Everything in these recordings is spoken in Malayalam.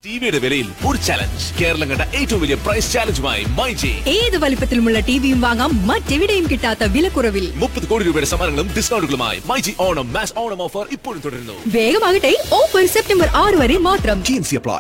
ടിവിയുടെ വിലയിൽ ഒരു ചലഞ്ച് കേരളം കണ്ട ഏറ്റവും വലിയ പ്രൈസ് ചാലഞ്ചുമായി മൈജി ഏത് വലിപ്പത്തിലുമുള്ള ടിവിയും വാങ്ങാം മറ്റെവിടെയും കിട്ടാത്ത വിലക്കുറവിൽ മുപ്പത് കോടി രൂപയുടെ സമ്മാനങ്ങളും ഡിസ്കൗണ്ടുകളുമായി മൈജി ഓണം മാസ് ഓണം ഓഫർ ഇപ്പോഴും തുടരുന്നു വേഗമാകട്ടെ ഓഫർ സെപ്റ്റംബർ ആറ് വരെ മാത്രം ജിഎൻസി അപ്ലൈ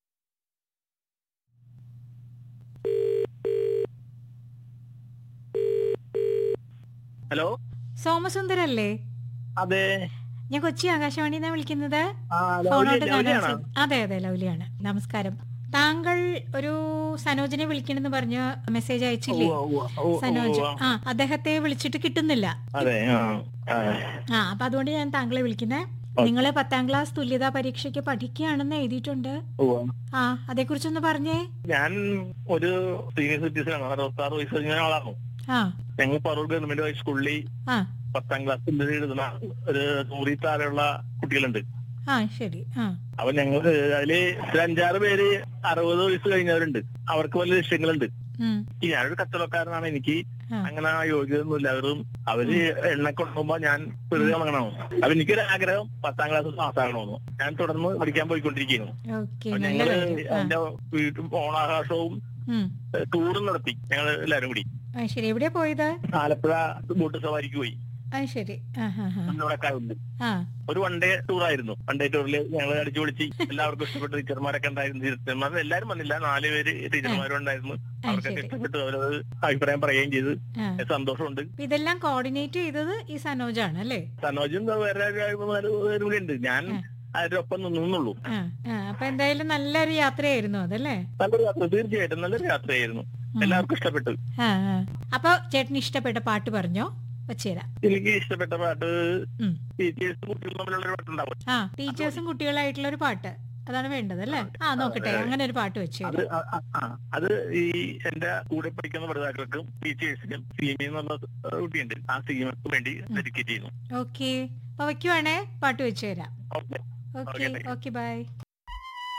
ഹലോ സോമസുന്ദരല്ലേ അതെ ഞാൻ കൊച്ചി ആകാശവാണിന്നാ വിളിക്കുന്നത് ആ, ഫോണോട്ട് ലൗലി- കാണാൻ ലൗലിയാണോ? സാ- അതെ അതെ ലൗലിയാണ് നമസ്കാരം താങ്കൾ ഒരു സനോജിനെ വിളിക്കണമെന്ന് പറഞ്ഞ് മെസ്സേജ് അയച്ചില്ലേ ഉവ്വ, ഉവ്വ, ഉവ്വ, സനോജ് ഉവ്വ. ആ അദ്ദേഹത്തെ വിളിച്ചിട്ട് കിട്ടുന്നില്ല അതെ ആ, ആ. ആ അപ്പൊ അതുകൊണ്ട് ഞാൻ താങ്കളെ വിളിക്കുന്നേ നിങ്ങള് പത്താം ക്ലാസ് തുല്യതാ പരീക്ഷയ്ക്ക് പഠിക്കുകയാണെന്ന് എഴുതിയിട്ടുണ്ട് ഉവ്വ. ആ അതേക്കുറിച്ചൊന്ന് പറഞ്ഞേ ഞാൻ ഒരു സീനിയർ സിറ്റിസൺ ആണ് അറുപത്തി ആറ് വയസ്സ് കഴിഞ്ഞ ആളാണ് ആ ഞങ്ങൾ പറവൂർ ഗവൺമെന്റ് ഹൈസ്കൂളിൽ ആ പത്താം ക്ലാസ്സിൽ എഴുതുന്ന ഒരു നൂറിൽ താഴെയുള്ള കുട്ടികളുണ്ട് ആ ശരി ആ അപ്പൊ ഞങ്ങൾ അതില് ഒരു അഞ്ചാറ് പേര് അറുപത് വയസ്സ് കഴിഞ്ഞവരുണ്ട് അവർക്ക് വല്ല ലക്ഷ്യങ്ങളുണ്ട് ഉം, ഈ ഞാനൊരു കച്ചവടക്കാരനാണ് എനിക്ക് ആ. അങ്ങനെ യോഗ്യതയൊന്നുമില്ല അവരും അവര് എണ്ണ കൊണ്ടുപോകുമ്പോ ഞാൻ വെറുതെ കളങ്ങണോ അപ്പൊ എനിക്കൊരു ആഗ്രഹം പത്താം ക്ലാസ് പാസ്സാകണമെന്ന് ഞാൻ തുടർന്ന് പഠിക്കാൻ പോയിക്കൊണ്ടിരിക്കുന്നു ഓക്കെ അപ്പൊ നല്ല ഞങ്ങള് കാര്യം ആ, എന്റെ വീട്ടും ഓണാഘോഷവും ഉം. ടൂറും നടത്തി ഞങ്ങൾ എല്ലാരും കൂടി ആ ശരി എവിടെയാ പോയത് ആലപ്പുഴ ബോട്ട് സവാരിക്ക് പോയി ആ ശരി ആ ഹാ ഹാ ഉണ്ട് ആ ഒരു വൺ ഡേ ടൂർ ആയിരുന്നു വൺ ഡേ ടൂറിൽ ഞങ്ങൾ അടിച്ചു പൊളിച്ച് എല്ലാവർക്കും ഇഷ്ടപ്പെട്ട ടീച്ചർമാരൊക്കെ ഉണ്ടായിരുന്നു ടീച്ചർമാർ എല്ലാരും വന്നില്ല നാല് പേര് ടീച്ചർമാരും ഉണ്ടായിരുന്നു അവർക്കൊക്കെ ശരി. ഇഷ്ടപ്പെട്ടു അവരത് അഭിപ്രായം പറയുകയും ചെയ്തു ആ സന്തോഷമുണ്ട് അപ്പൊ ഇതെല്ലാം കോർഡിനേറ്റ് ചെയ്തത് ഈ സനോജാണ് അല്ലേ സനോജും വേറെ ഒരു നാല് പേരും കൂടി ഉണ്ട് ഞാൻ ആ. അതിന്റെ ഒപ്പം നിന്നുള്ളൂ ആ ആ അപ്പൊ എന്തായാലും നല്ലൊരു യാത്രയായിരുന്നു അതല്ലേ നല്ലൊരു യാത്ര തീർച്ചയായിട്ടും നല്ലൊരു യാത്രയായിരുന്നു എല്ലാവർക്കും ഇഷ്ടപ്പെട്ടു ആ ആ. അപ്പൊ ചേട്ടന് ഇഷ്ടപ്പെട്ട പാട്ട് പറഞ്ഞോ വെച്ചുതരാം എനിക്ക് ഇഷ്ടപ്പെട്ട പാട്ട് ഉം. ടീച്ചേഴ്സും കുട്ടികളും തമ്മിലുള്ള ഒരു പാട്ടുണ്ടാവും ആ ടീച്ചേഴ്സും കുട്ടികളായിട്ടുള്ള ഒരു പാട്ട് അതാണ് വേണ്ടത് അല്ലേ ആ നോക്കട്ടെ അങ്ങനെ ഒരു പാട്ട് വെച്ചു അത് ആ, ആ, ആ, അത് ഈ എന്റെ കൂടെ പഠിക്കുന്ന പഠിതാക്കൾക്കും ടീച്ചേഴ്സിനും സീമി എന്നുള്ള കുട്ടിയുണ്ട് ആ സീമക്ക് വേണ്ടി ഡെഡിക്കേറ്റ് ചെയ്യുന്നു ഓക്കെ അപ്പൊ വെക്കുവാണേ പാട്ട് വെച്ചു തരാം okay okay Okay, thank you. Okay by